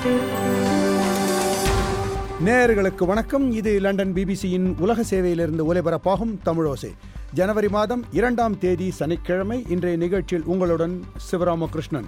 நேயர்களுக்கு வணக்கம் இது லண்டன் பிபிசியின் உலக சேவையிலிருந்து ஒலிபரப்பாகும் தமிழோசை ஜனவரி மாதம் இரண்டாம் தேதி சனிக்கிழமை இன்றைய நிகழ்ச்சியில் உங்களுடன் சிவராமகிருஷ்ணன்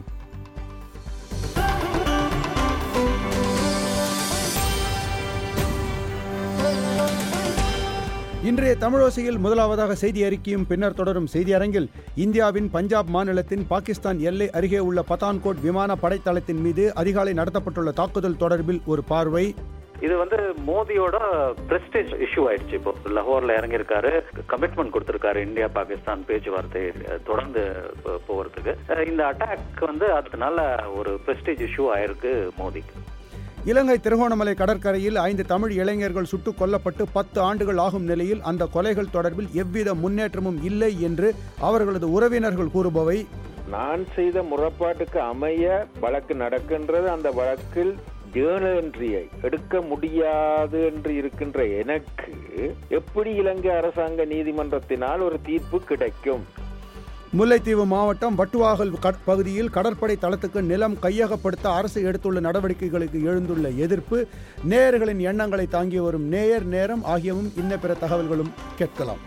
இன்றைய தமிழோசையில் முதலாவதாக செய்தி அறிக்கையும் பின்னர் தொடரும் செய்தி அரங்கில் இந்தியாவின் பஞ்சாப் மாநிலத்தின் பாகிஸ்தான் எல்லை அருகே உள்ள பதான்கோட் விமான படைத்தளத்தின் மீது அதிகாலை நடத்தப்பட்டுள்ள தாக்குதல் தொடர்பில் ஒரு பார்வை இது வந்து மோதியோட பிரஸ்டேஜ் இஷ்யூ ஆயிடுச்சு இப்போ லாகோர்ல இறங்கியிருக்காரு கமிட்மெண்ட் கொடுத்திருக்காரு இந்தியா பாகிஸ்தான் பேச்சுவார்த்தை தொடர்ந்து போ- போறதுக்கு அஹ் இந்த அட்டாக் வந்து அதனால ஒரு பிரஸ்டேஜ் இஷ்யூ ஆயிருக்கு மோதிக்கு இலங்கை திருகோணமலை கடற்கரையில் ஐந்து தமிழ் இளைஞர்கள் சுட்டுக் கொல்லப்பட்டு பத்து ஆண்டுகள் ஆகும் நிலையில் அந்த கொலைகள் தொடர்பில் எவ்வித முன்னேற்றமும் இல்லை என்று அவர்களது உறவினர்கள் கூறுபவை நான் செய்த முறைப்பாட்டுக்கு அமைய வழக்கு நடக்கின்றது அந்த வழக்கில் ஜேர்னல் என்ட்ரியை எடுக்க முடியாது என்று இருக்கின்ற எனக்கு எப்படி இலங்கை அரசாங்க நீதிமன்றத்தினால் ஒரு தீர்ப்பு கிடைக்கும் முல்லைத்தீவு மாவட்டம் வட்டுவாகல் கட்- பகுதியில் கடற்படை தளத்துக்கு நிலம் கையகப்படுத்த அரசு எடுத்துள்ள நடவடிக்கைகளுக்கு எழுந்துள்ள எதிர்ப்பு நேயர்களின் எண்ணங்களை தாங்கி வரும் நேயர் நேரம் ஆகியவும் இன்ன பிற தகவல்களும் கேட்கலாம்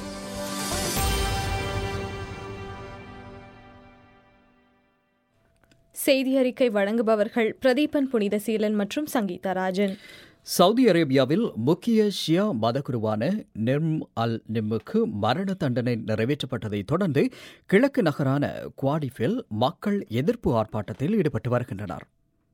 செய்தி அறிக்கை வழங்குபவர்கள் பிரதீபன் புனிதசீலன் மற்றும் சங்கீதா ராஜன் சவுதி அரேபியாவில் முக்கிய ஷியா மதகுருவான நிர்ம் அல் நிம்முக்கு மரண தண்டனை நிறைவேற்றப்பட்டதைத் தொடர்ந்து கிழக்கு நகரான குவாடிஃபில் மக்கள் எதிர்ப்பு ஆர்ப்பாட்டத்தில் ஈடுபட்டு வருகின்றனர்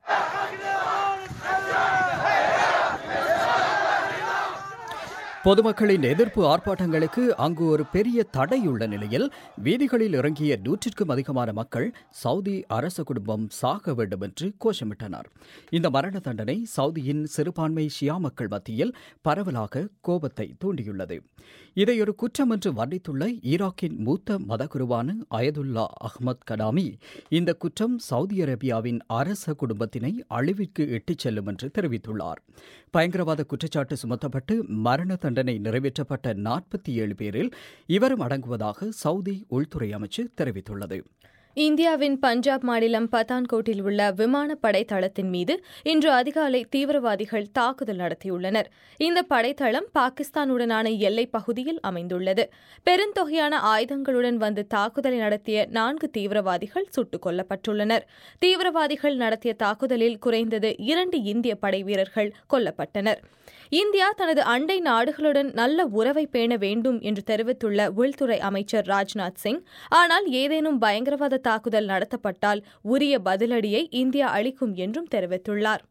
பொதுமக்களின் எதிர்ப்பு ஆர்ப்பாட்டங்களுக்கு அங்கு ஒரு பெரிய தடை உள்ள நிலையில் வீதிகளில் இறங்கிய நூற்றிற்கும் அதிகமான மக்கள் சவுதி அரச குடும்பம் சாக வேண்டும் என்று கோஷமிட்டனர் இந்த மரண தண்டனை சவுதியின் சிறுபான்மை ஷியா மக்கள் மத்தியில் பரவலாக கோபத்தை தூண்டியுள்ளது இதை ஒரு குற்றம் என்று வர்ணித்துள்ள ஈராக்கின் மூத்த மதகுருவான அயதுல்லா அஹ்மத் கடாமி இந்த குற்றம் சவுதி அரேபியாவின் அரச குடும்பத்தினை அழிவிற்கு இட்டுச் செல்லும் என்று தெரிவித்துள்ளார் பயங்கரவாத குற்றச்சாட்டு சுமத்தப்பட்டு மரண தண்டனை நிறைவேற்றப்பட்ட நாற்பத்தி ஏழு பேரில் இவரும் அடங்குவதாக சவுதி உள்துறை அமைச்சு தெரிவித்துள்ளது இந்தியாவின் பஞ்சாப் மாநிலம் பதான்கோட்டில் உள்ள விமானப்படை தளத்தின் மீது இன்று அதிகாலை தீவிரவாதிகள் தாக்குதல் நடத்தியுள்ளனர் இந்த படைத்தளம் பாகிஸ்தானுடனான எல்லைப் பகுதியில் அமைந்துள்ளது பெருந்தொகையான ஆயுதங்களுடன் வந்து தாக்குதலை நடத்திய நான்கு தீவிரவாதிகள் சுட்டுக் கொல்லப்பட்டுள்ளனர் தீவிரவாதிகள் நடத்திய தாக்குதலில் குறைந்தது இரண்டு இந்திய படை வீரர்கள் கொல்லப்பட்டனர் இந்தியா தனது அண்டை நாடுகளுடன் நல்ல உறவை பேண வேண்டும் என்று தெரிவித்துள்ள உள்துறை அமைச்சர் ராஜ்நாத் சிங் ஆனால் ஏதேனும் பயங்கரவாத தாக்குதல் நடத்தப்பட்டால் உரிய பதிலடியை இந்தியா அளிக்கும் என்றும் தெரிவித்துள்ளார்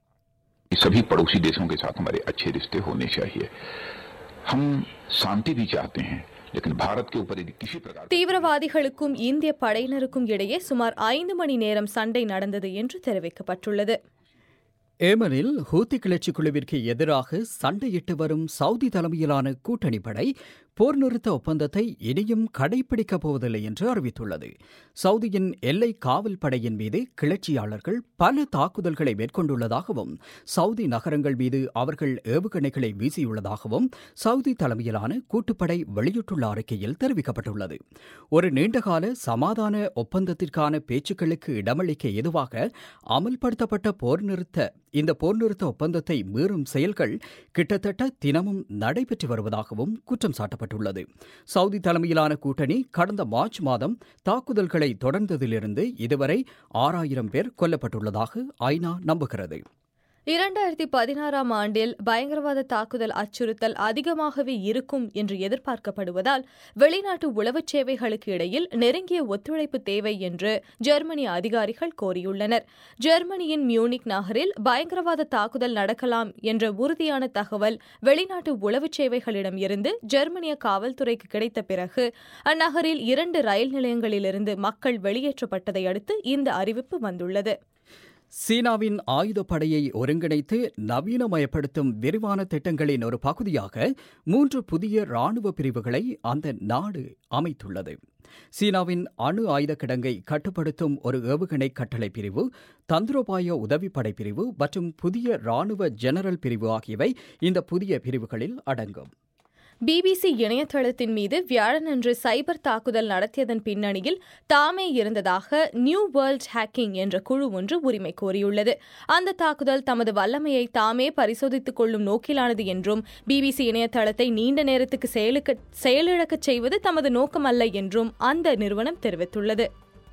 सभी पड़ोसी देशों के साथ हमारे अच्छे रिश्ते होने चाहिए हम शांति भी चाहते हैं लेकिन भारत के ऊपर यदि किसी प्रकार தீவிரவாதிகளுக்கும் இந்திய படையினருக்கும் இடையே சுமார் ஐந்து மணி நேரம் சண்டை நடந்தது என்று தெரிவிக்கப்பட்டுள்ளது ஏமனில் ஹூத்தி கிளர்ச்சி குழுவிற்கு எதிராக சண்டையிட்டு வரும் சவுதி தலைமையிலான கூட்டணி படை போர் நிறுத்த ஒப்பந்தத்தை இனியும் கடைபிடிக்கப் போவதில்லை என்று அறிவித்துள்ளது சவுதியின் எல்லை காவல் படையின் மீது கிளர்ச்சியாளர்கள் பல தாக்குதல்களை மேற்கொண்டுள்ளதாகவும் சவுதி நகரங்கள் மீது அவர்கள் ஏவுகணைகளை வீசியுள்ளதாகவும் சவுதி தலைமையிலான கூட்டுப்படை வெளியிட்டுள்ள அறிக்கையில் தெரிவிக்கப்பட்டுள்ளது ஒரு நீண்டகால சமாதான ஒப்பந்தத்திற்கான பேச்சுக்களுக்கு இடமளிக்க எதுவாக அமல்படுத்தப்பட்ட போர் நிறுத்த இந்த போர் நிறுத்த ஒப்பந்தத்தை மீறும் செயல்கள் கிட்டத்தட்ட தினமும் நடைபெற்று வருவதாகவும் குற்றம் சாட்டப்பட்டுள்ளது சவுதி தலைமையிலான கூட்டணி கடந்த மார்ச் மாதம் தாக்குதல்களை தொடர்ந்ததிலிருந்து இதுவரை ஆறாயிரம் பேர் கொல்லப்பட்டுள்ளதாக ஐநா நம்புகிறது இரண்டாயிரத்தி பதினாறாம் ஆண்டில் பயங்கரவாத தாக்குதல் அச்சுறுத்தல் அதிகமாகவே இருக்கும் என்று எதிர்பார்க்கப்படுவதால் வெளிநாட்டு உளவுச் சேவைகளுக்கு இடையில் நெருங்கிய ஒத்துழைப்பு தேவை என்று ஜெர்மனி அதிகாரிகள் கோரியுள்ளனர் ஜெர்மனியின் மியூனிக் நகரில் பயங்கரவாத தாக்குதல் நடக்கலாம் என்ற உறுதியான தகவல் வெளிநாட்டு உளவுச் சேவைகளிடம் இருந்து ஜெர்மனிய காவல்துறைக்கு கிடைத்த பிறகு அந்நகரில் இரண்டு ரயில் நிலையங்களிலிருந்து மக்கள் வெளியேற்றப்பட்டதை அடுத்து இந்த அறிவிப்பு வந்துள்ளது சீனாவின் ஆயுதப்படையை ஒருங்கிணைத்து நவீனமயப்படுத்தும் விரிவான திட்டங்களின் ஒரு பகுதியாக மூன்று புதிய ராணுவ பிரிவுகளை அந்த நாடு அமைத்துள்ளது சீனாவின் அணு ஆயுத கிடங்கை கட்டுப்படுத்தும் ஒரு ஏவுகணை கட்டளை பிரிவு தந்திரோபாய உதவிப்படை பிரிவு மற்றும் புதிய ராணுவ ஜெனரல் பிரிவு ஆகியவை இந்த புதிய பிரிவுகளில் அடங்கும் பிபிசி இணையதளத்தின் மீது வியாழனன்று சைபர் தாக்குதல் நடத்தியதன் பின்னணியில் தாமே இருந்ததாக நியூ வேர்ல்ட் ஹேக்கிங் என்ற குழு ஒன்று உரிமை கோரியுள்ளது அந்த தாக்குதல் தமது வல்லமையை தாமே பரிசோதித்துக் கொள்ளும் நோக்கிலானது என்றும் பிபிசி இணையதளத்தை நீண்ட நேரத்துக்கு செயலுக்க செயலிழக்கச் செய்வது தமது நோக்கமல்ல என்றும் அந்த நிறுவனம் தெரிவித்துள்ளது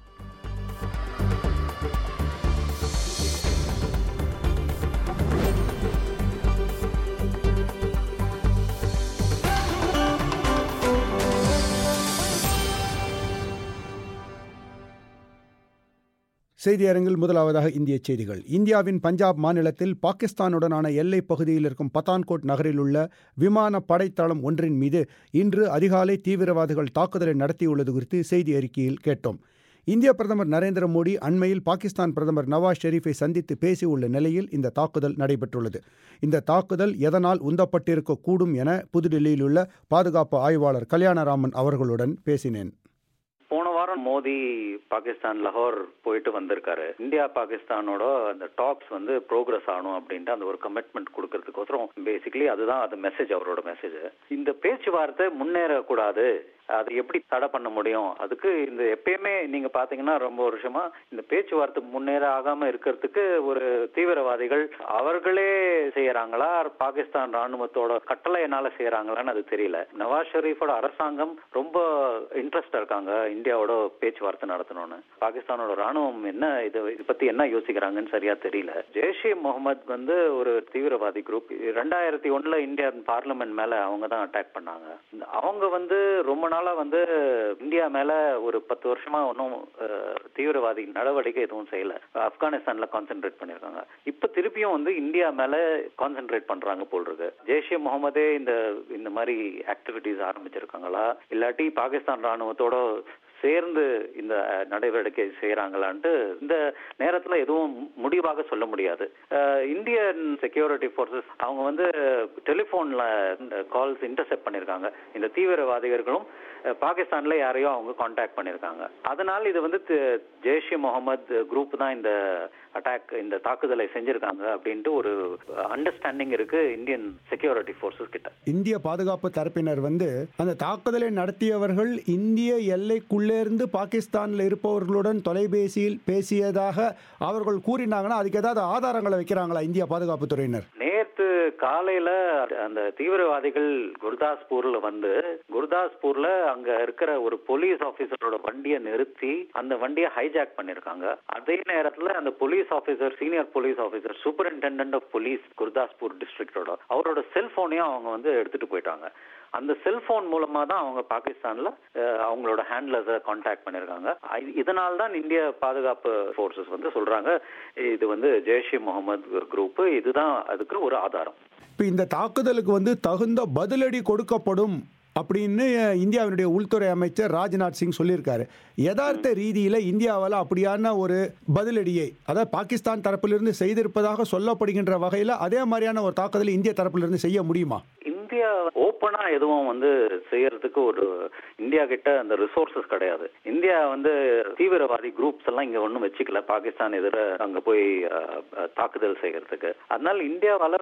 செய்தி அரங்கில் முதலாவதாக இந்திய செய்திகள் இந்தியாவின் பஞ்சாப் மாநிலத்தில் பாகிஸ்தானுடனான எல்லைப் பகுதியில் இருக்கும் பத்தான்கோட் நகரில் உள்ள விமான படைத்தளம் ஒன்றின் மீது இன்று அதிகாலை தீவிரவாதிகள் தாக்குதலை நடத்தியுள்ளது குறித்து செய்தி அறிக்கையில் கேட்டோம் இந்திய பிரதமர் நரேந்திர மோடி அண்மையில் பாகிஸ்தான் பிரதமர் நவாஸ் ஷெரீஃபை சந்தித்து பேசியுள்ள நிலையில் இந்த தாக்குதல் நடைபெற்றுள்ளது இந்த தாக்குதல் எதனால் உந்தப்பட்டிருக்கக்கூடும் என புதுடில்லியில் உள்ள பாதுகாப்பு ஆய்வாளர் கல்யாணராமன் அவர்களுடன் பேசினேன் போன வாரம் மோடி பாகிஸ்தான் லாகோர் போயிட்டு வந்திருக்காரு இந்தியா பாகிஸ்தானோட அந்த டாக்ஸ் வந்து ப்ரோக்ரஸ் ஆகணும் அப்படின்ட்டு அந்த ஒரு கமிட்மெண்ட் கொடுக்கறதுக்கோசரம் பேசிக்கலி அதுதான் அது மெசேஜ் அவரோட மெசேஜ் இந்த பேச்சுவார்த்தை முன்னேறக்கூடாது அதை எப்படி தடை பண்ண முடியும் அதுக்கு இந்த எப்பயுமே நீங்க பாத்தீங்கன்னா ரொம்ப வருஷமா இந்த பேச்சுவார்த்தை முன்னேற ஆகாம இருக்கிறதுக்கு ஒரு தீவிரவாதிகள் அவர்களே செய்யறாங்களா பாகிஸ்தான் ராணுவத்தோட கட்டளையினால செய்யறாங்களான்னு அது தெரியல நவாஸ் ஷெரீஃபோட அரசாங்கம் ரொம்ப இன்ட்ரெஸ்டா இருக்காங்க இந்தியாவோட பேச்சுவார்த்தை நடத்தணும்னு பாகிஸ்தானோட ராணுவம் என்ன இதை இதை பத்தி என்ன யோசிக்கிறாங்கன்னு சரியா தெரியல ஜெய்ஷே முகமது வந்து ஒரு தீவிரவாதி குரூப் ரெண்டாயிரத்தி ஒண்ணுல இந்தியா பார்லிமெண்ட் மேல அவங்க தான் அட்டாக் பண்ணாங்க அவங்க வந்து ரொம்ப நாளா வந்து இந்தியா மேல ஒரு பத்து வருஷமா ஒன்றும் தீவிரவாதி நடவடிக்கை எதுவும் செய்யல ஆப்கானிஸ்தான்ல கான்சென்ட்ரேட் பண்ணிருக்காங்க இப்ப திருப்பியும் வந்து இந்தியா மேல கான்சென்ட்ரேட் பண்றாங்க போல் இருக்கு ஜெய்ஷே முகமதே இந்த இந்த மாதிரி ஆக்டிவிட்டிஸ் ஆரம்பிச்சிருக்காங்களா இல்லாட்டி பாகிஸ்தான் ராணுவத்தோட சேர்ந்து இந்த நடவடிக்கை செய்யறாங்களான்ட்டு இந்த நேரத்துல எதுவும் முடிவாக சொல்ல முடியாது இந்தியன் செக்யூரிட்டி போர்சஸ் அவங்க வந்து டெலிபோன்ல கால்ஸ் இன்டர்செப்ட் பண்ணிருக்காங்க இந்த தீவிரவாதிகளும் பாகிஸ்தான்ல யாரையோ அவங்க கான்டாக்ட் பண்ணிருக்காங்க அதனால இது வந்து ஜெய்ஷே முகமது குரூப் தான் இந்த அட்டாக் இந்த தாக்குதலை செஞ்சிருக்காங்க அப்படின்ட்டு ஒரு அண்டர்ஸ்டாண்டிங் இருக்கு இந்தியன் செக்யூரிட்டி போர்சஸ் கிட்ட இந்திய பாதுகாப்பு தரப்பினர் வந்து அந்த தாக்குதலை நடத்தியவர்கள் இந்திய எல்லைக்குள்ளேருந்து பாகிஸ்தானில் இருப்பவர்களுடன் தொலைபேசியில் பேசியதாக அவர்கள் கூறினாங்கன்னா அதுக்கு ஏதாவது ஆதாரங்களை வைக்கிறாங்களா இந்திய பாதுகாப்பு துறையினர் நேற்று காலையில அந்த தீவிரவாதிகள் குர்தாஸ்பூர்ல வந்து குர்தாஸ்பூர்ல அங்க இருக்கிற ஒரு போலீஸ் ஆபீசரோட வண்டியை நிறுத்தி அந்த வண்டியை ஹைஜாக் பண்ணிருக்காங்க அதே நேரத்துல அந்த police officer senior police officer superintendent of police Gurdaspur டிஸ்ட்ரிக்டோட அவரோட செல்போனையும் அவங்க வந்து எடுத்துட்டு போயிட்டாங்க அந்த செல்போன் மூலமா தான் அவங்க பாகிஸ்தான்ல அவங்களோட ஹேண்ட்லர்ஸை கான்டாக்ட் பண்ணிருக்காங்க இதனால தான் இந்திய பாதுகாப்பு போர்சஸ் வந்து சொல்றாங்க இது வந்து ஜெய்ஷே முகமது குரூப் இதுதான் அதுக்கு ஒரு ஆதாரம் இப்போ இந்த தாக்குதலுக்கு வந்து தகுந்த பதிலடி கொடுக்கப்படும் அப்படின்னு இந்தியாவினுடைய உள்துறை அமைச்சர் ராஜ்நாத் சிங் சொல்லியிருக்காரு யதார்த்த ரீதியில் இந்தியாவால் அப்படியான ஒரு பதிலடியை அதாவது பாகிஸ்தான் தரப்பிலிருந்து செய்திருப்பதாக சொல்லப்படுகின்ற வகையில் அதே மாதிரியான ஒரு தாக்குதலை இந்திய தரப்பிலிருந்து செய்ய முடியுமா இந்தியா ஓப்பனா எதுவும் வந்து செய்யறதுக்கு ஒரு இந்தியா கிட்ட அந்த ரிசோர்சஸ் கிடையாது இந்தியா வந்து தீவிரவாதி குரூப்ஸ் எல்லாம் இங்க ஒன்றும் வச்சுக்கல பாகிஸ்தான் எதிர அங்க போய் தாக்குதல் செய்யறதுக்கு அதனால இந்தியாவால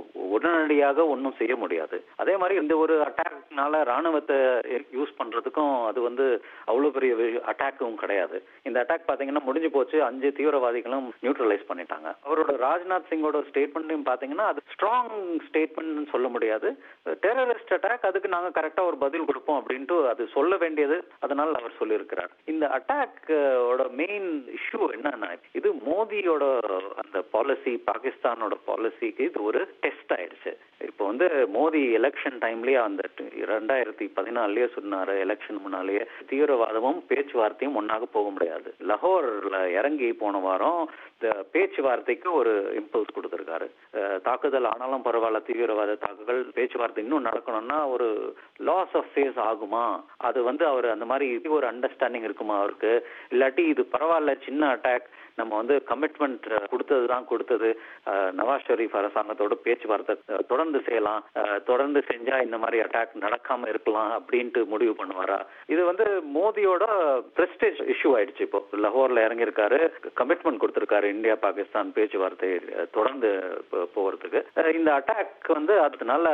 உடனடியாக ஒன்றும் செய்ய முடியாது அதே மாதிரி இந்த ஒரு அட்டாக்னால ராணுவத்தை யூஸ் பண்றதுக்கும் அது வந்து அவ்வளவு பெரிய அட்டாக்கும் கிடையாது இந்த அட்டாக் பாத்தீங்கன்னா முடிஞ்சு போச்சு அஞ்சு தீவிரவாதிகளும் நியூட்ரலைஸ் பண்ணிட்டாங்க அவரோட ராஜ்நாத் சிங்கோட ஸ்டேட்மெண்ட்டையும் பாத்தீங்கன்னா அது ஸ்ட்ராங் ஸ்டேட்மெண்ட் சொல்ல முடியாது டெரரிஸ்ட் அட்டாக் அதுக்கு நாங்க கரெக்டா ஒரு பதில் கொடுப்போம் அப்படின்ட்டு அது சொல்ல வேண்டியது அதனால அவர் சொல்லியிருக்கிறார் இந்த அட்டாக்கோட மெயின் இஷ்யூ என்னன்னா இது மோதியோட அந்த பாலிசி பாகிஸ்தானோட பாலிசிக்கு இது ஒரு டெஸ்ட் ஆயிடுச்சு இப்போ வந்து மோடி எலெக்ஷன் டைம்லயே அந்த ரெண்டாயிரத்தி பதினாலுலயே சொன்னாரு எலெக்ஷன் முன்னாலேயே தீவிரவாதமும் பேச்சுவார்த்தையும் ஒன்னாக போக முடியாது லஹோர்ல இறங்கி போன வாரம் இந்த பேச்சுவார்த்தைக்கு ஒரு இம்பல்ஸ் கொடுத்திருக்காரு தாக்குதல் ஆனாலும் பரவாயில்ல தீவிரவாத தாக்குதல் பேச்சுவார்த்தை இன்னும் நடக்கணும்னா ஒரு லாஸ் ஆஃப் ஃபேஸ் ஆகுமா அது வந்து அவர் அந்த மாதிரி ஒரு அண்டர்ஸ்டாண்டிங் இருக்குமா அவருக்கு இல்லாட்டி இது பரவாயில்ல சின்ன அட்டாக் நம்ம வந்து கமிட்மெண்ட் கொடுத்தது தான் கொடுத்தது நவாஸ் ஷெரீப் அரசாங்கத்தோட பேச்சுவார்த்தை தொடர்ந்து செய்யலாம் தொடர்ந்து செஞ்சா இந்த மாதிரி அட்டாக் நடக்காம இருக்கலாம் அப்படின்ட்டு முடிவு பண்ணுவாரா இது வந்து மோடியோட பிரஸ்டேஜ் இஷ்யூ ஆயிடுச்சு இப்போ லஹோர்ல இறங்கியிருக்காரு கமிட்மெண்ட் கொடுத்திருக்காரு இந்தியா பாகிஸ்தான் பேச்சுவார்த்தை தொடர்ந்து போறதுக்கு இந்த அட்டாக் வந்து அதனால ஒரு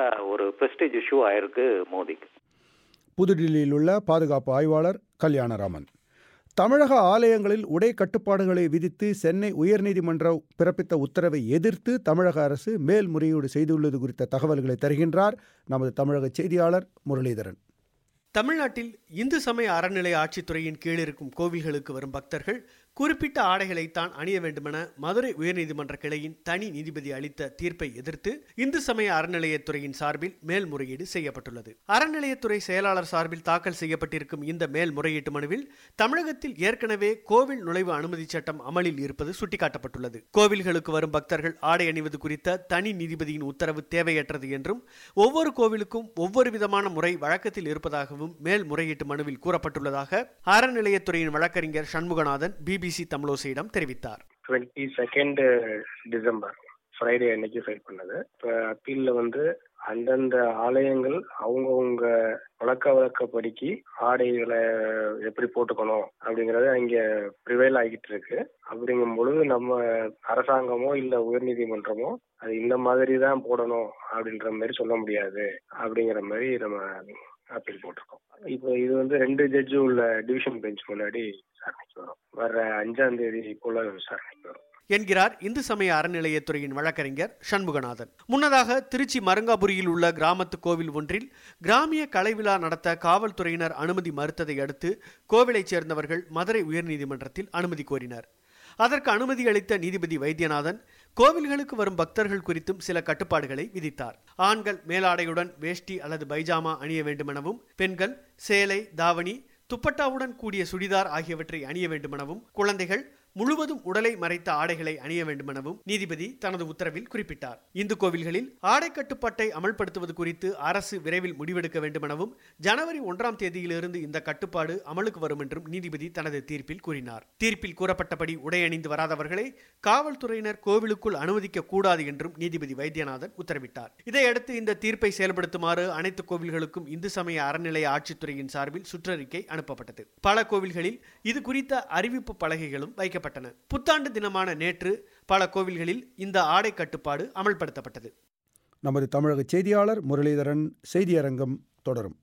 ஒரு பிரஸ்டேஜ் இஷ்யூ ஆயிருக்கு மோடிக்கு புதுடில்லியில் உள்ள பாதுகாப்பு ஆய்வாளர் கல்யாணராமன் தமிழக ஆலயங்களில் உடை கட்டுப்பாடுகளை விதித்து சென்னை உயர்நீதிமன்றம் பிறப்பித்த உத்தரவை எதிர்த்து தமிழக அரசு மேல்முறையீடு செய்துள்ளது குறித்த தகவல்களை தருகின்றார் நமது தமிழக செய்தியாளர் முரளிதரன் தமிழ்நாட்டில் இந்து சமய அறநிலைய ஆட்சித்துறையின் கீழ் இருக்கும் கோவில்களுக்கு வரும் பக்தர்கள் குறிப்பிட்ட ஆடைகளைத்தான் அணிய வேண்டுமென மதுரை உயர்நீதிமன்ற கிளையின் தனி நீதிபதி அளித்த தீர்ப்பை எதிர்த்து இந்து சமய அறநிலையத்துறையின் சார்பில் மேல்முறையீடு செய்யப்பட்டுள்ளது அறநிலையத்துறை செயலாளர் சார்பில் தாக்கல் செய்யப்பட்டிருக்கும் இந்த மேல்முறையீட்டு மனுவில் தமிழகத்தில் ஏற்கனவே கோவில் நுழைவு அனுமதி சட்டம் அமலில் இருப்பது சுட்டிக்காட்டப்பட்டுள்ளது கோவில்களுக்கு வரும் பக்தர்கள் ஆடை அணிவது குறித்த தனி நீதிபதியின் உத்தரவு தேவையற்றது என்றும் ஒவ்வொரு கோவிலுக்கும் ஒவ்வொரு விதமான முறை வழக்கத்தில் இருப்பதாகவும் மேல்முறையீட்டு மனுவில் கூறப்பட்டுள்ளதாக அறநிலையத்துறையின் வழக்கறிஞர் சண்முகநாதன் பிபிசி தமிழோசையிடம் தெரிவித்தார் டுவெண்ட்டி செகண்ட் டிசம்பர் ஃப்ரைடே அன்னைக்கு ஃபைல் பண்ணது இப்போ அப்பீல்ல வந்து அந்தந்த ஆலயங்கள் அவங்கவுங்க வழக்க வழக்கப்படிக்கு ஆடைகளை எப்படி போட்டுக்கணும் அப்படிங்கறது அங்க ப்ரிவைல் ஆகிட்டு இருக்கு அப்படிங்கும் பொழுது நம்ம அரசாங்கமோ இல்ல உயர்நீதிமன்றமோ அது இந்த மாதிரி தான் போடணும் அப்படின்ற மாதிரி சொல்ல முடியாது அப்படிங்கிற மாதிரி நம்ம அப்பீல் போட்டிருக்கோம் இப்போ இது வந்து ரெண்டு ஜட்ஜு உள்ள டிவிஷன் பெஞ்ச் முன்னாடி விசாரணைக்கு வரும் வர அஞ்சாம் தேதி போல விசாரணைக்கு வரும் என்கிறார் இந்து சமய அறநிலையத்துறையின் வழக்கறிஞர் சண்முகநாதன் முன்னதாக திருச்சி மருங்காபுரியில் உள்ள கிராமத்து கோவில் ஒன்றில் கிராமிய கலை விழா நடத்த காவல்துறையினர் அனுமதி மறுத்ததை அடுத்து கோவிலைச் சேர்ந்தவர்கள் மதுரை உயர்நீதிமன்றத்தில் அனுமதி கோரினர் அதற்கு அனுமதி அளித்த நீதிபதி வைத்தியநாதன் கோவில்களுக்கு வரும் பக்தர்கள் குறித்தும் சில கட்டுப்பாடுகளை விதித்தார் ஆண்கள் மேலாடையுடன் வேஷ்டி அல்லது பைஜாமா அணிய வேண்டுமெனவும் பெண்கள் சேலை தாவணி துப்பட்டாவுடன் கூடிய சுடிதார் ஆகியவற்றை அணிய வேண்டுமெனவும் குழந்தைகள் முழுவதும் உடலை மறைத்த ஆடைகளை அணிய வேண்டுமெனவும் நீதிபதி தனது உத்தரவில் குறிப்பிட்டார் இந்து கோவில்களில் ஆடை கட்டுப்பாட்டை அமல்படுத்துவது குறித்து அரசு விரைவில் முடிவெடுக்க வேண்டுமெனவும் ஜனவரி ஒன்றாம் தேதியிலிருந்து இந்த கட்டுப்பாடு அமலுக்கு வரும் என்றும் நீதிபதி தனது தீர்ப்பில் கூறினார் தீர்ப்பில் கூறப்பட்டபடி உடை அணிந்து வராதவர்களை காவல்துறையினர் கோவிலுக்குள் அனுமதிக்க கூடாது என்றும் நீதிபதி வைத்தியநாதன் உத்தரவிட்டார் இதையடுத்து இந்த தீர்ப்பை செயல்படுத்துமாறு அனைத்து கோவில்களுக்கும் இந்து சமய அறநிலைய ஆட்சித்துறையின் சார்பில் சுற்றறிக்கை அனுப்பப்பட்டது பல கோவில்களில் இது குறித்த அறிவிப்பு பலகைகளும் வைக்கப்பட்டன புத்தாண்டு தினமான நேற்று பல கோவில்களில் இந்த ஆடை கட்டுப்பாடு அமல்படுத்தப்பட்டது நமது தமிழக செய்தியாளர் முரளிதரன் செய்தியரங்கம் தொடரும்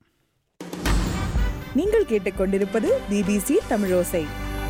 நீங்கள் கேட்டுக்கொண்டிருப்பது பிபிசி தமிழோசை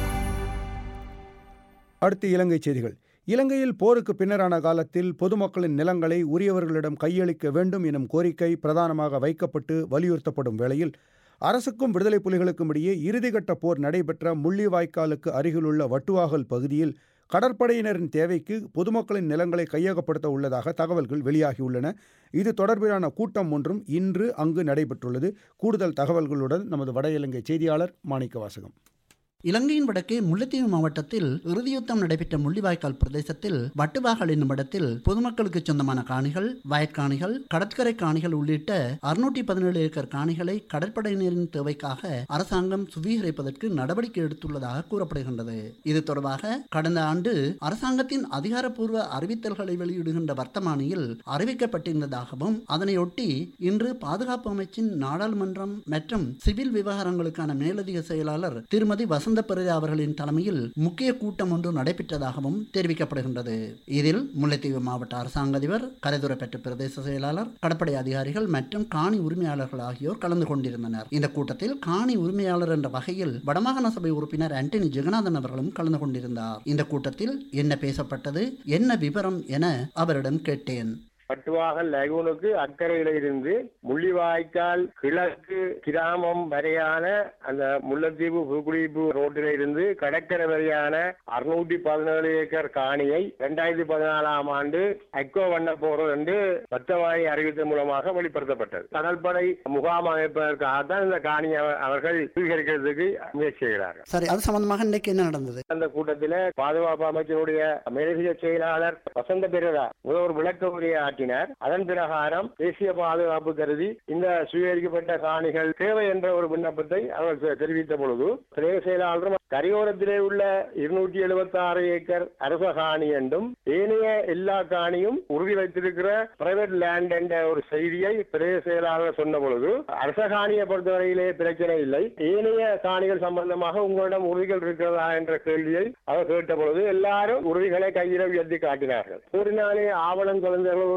அடுத்து இலங்கை செய்திகள் இலங்கையில் போருக்கு பின்னரான காலத்தில் பொதுமக்களின் நிலங்களை உரியவர்களிடம் கையளிக்க வேண்டும் எனும் கோரிக்கை பிரதானமாக வைக்கப்பட்டு வலியுறுத்தப்படும் வேளையில் அரசுக்கும் விடுதலை புலிகளுக்கும் இடையே இறுதிக்கட்ட போர் நடைபெற்ற முள்ளிவாய்க்காலுக்கு அருகிலுள்ள வட்டுவாகல் பகுதியில் கடற்படையினரின் தேவைக்கு பொதுமக்களின் நிலங்களை கையகப்படுத்த உள்ளதாக தகவல்கள் வெளியாகியுள்ளன இது தொடர்பிலான கூட்டம் ஒன்றும் இன்று அங்கு நடைபெற்றுள்ளது கூடுதல் தகவல்களுடன் நமது வட இலங்கை செய்தியாளர் மாணிக்க வாசகம் இலங்கையின் வடக்கே முல்லைத்தீவு மாவட்டத்தில் இறுதியுத்தம் நடைபெற்ற முள்ளிவாய்க்கால் பிரதேசத்தில் வட்டுவாகல் என்னும் இடத்தில் பொதுமக்களுக்கு சொந்தமான காணிகள் வயற்காணிகள் கடற்கரை காணிகள் உள்ளிட்ட அறுநூற்றி பதினேழு ஏக்கர் காணிகளை கடற்படையினரின் தேவைக்காக அரசாங்கம் சுவீகரிப்பதற்கு நடவடிக்கை எடுத்துள்ளதாக கூறப்படுகின்றது இது தொடர்பாக கடந்த ஆண்டு அரசாங்கத்தின் அதிகாரப்பூர்வ அறிவித்தல்களை வெளியிடுகின்ற வர்த்தமானியில் அறிவிக்கப்பட்டிருந்ததாகவும் அதனையொட்டி இன்று பாதுகாப்பு அமைச்சின் நாடாளுமன்றம் மற்றும் சிவில் விவகாரங்களுக்கான மேலதிக செயலாளர் திருமதி வசந்த பெரேரா அவர்களின் தலைமையில் முக்கிய கூட்டம் ஒன்று நடைபெற்றதாகவும் தெரிவிக்கப்படுகின்றது இதில் முல்லைத்தீவு மாவட்ட அரசாங்க அதிபர் கரைதுறைப்பற்ற பிரதேச செயலாளர் கடற்படை அதிகாரிகள் மற்றும் காணி உரிமையாளர்கள் ஆகியோர் கலந்து கொண்டிருந்தனர் இந்த கூட்டத்தில் காணி உரிமையாளர் என்ற வகையில் வடமாகாண சபை உறுப்பினர் ஆண்டனி ஜெகநாதன் அவர்களும் கலந்து கொண்டிருந்தார் இந்த கூட்டத்தில் என்ன பேசப்பட்டது என்ன விவரம் என அவரிடம் கேட்டேன் பட்டுவாகல் லகூனுக்கு அக்கறையில இருந்து முள்ளிவாய்க்கால் கிழக்கு கிராமம் வரையான அந்த முல்லைத்தீவு புகுடிப்பு ரோட்டில இருந்து கடற்கரை வரையான அறுநூற்றி பதினேழு ஏக்கர் காணியை இரண்டாயிரத்தி பதினாலாம் ஆண்டு அக்கோ வண்ண போறது என்று பத்தவாய் அறிவித்தல் மூலமாக வெளிப்படுத்தப்பட்டது கடற்படை முகாம் அமைப்பதற்காகத்தான் இந்த காணியை அவர்கள் சுவீகரிக்கிறதுக்கு முயற்சி செய்கிறார்கள் சரி அது சம்பந்தமாக இன்றைக்கு என்ன நடந்தது அந்த கூட்டத்தில் பாதுகாப்பு அமைச்சருடைய மேலதிக செயலாளர் வசந்த பெரேரா ஒரு விளக்க உரையை ஆற்றினார் அதன் பிரகாரம் தேசிய பாதுகாப்பு கருதி இந்த சுவீகரிக்கப்பட்ட காணிகள் தேவை என்ற ஒரு விண்ணப்பத்தை அவர் தெ- தெரிவித்த பொழுது பிரதேச செயலாளரும் கரையோரத்திலே உள்ள இருநூற்றி எழுபத்தி ஆறு ஏக்கர் அரச காணி என்றும் ஏனைய எல்லா காணியும் உறுதி வைத்திருக்கிற பிரைவேட் லேண்ட் என்ற ஒரு செய்தியை பிரதேச செயலாளர் சொன்ன பொழுது அரச காணியை பொறுத்தவரையிலே பிரச்சனை இல்லை ஏனைய காணிகள் சம்பந்தமாக உங்களிடம் உறுதிகள் இருக்கிறதா என்ற கேள்வியை அவர் கேட்ட பொழுது எல்லாரும் உறுதிகளை கையில் உயர்த்தி காட்டினார்கள் கூறினாலே ஆவணம் குழந்தைகளோடு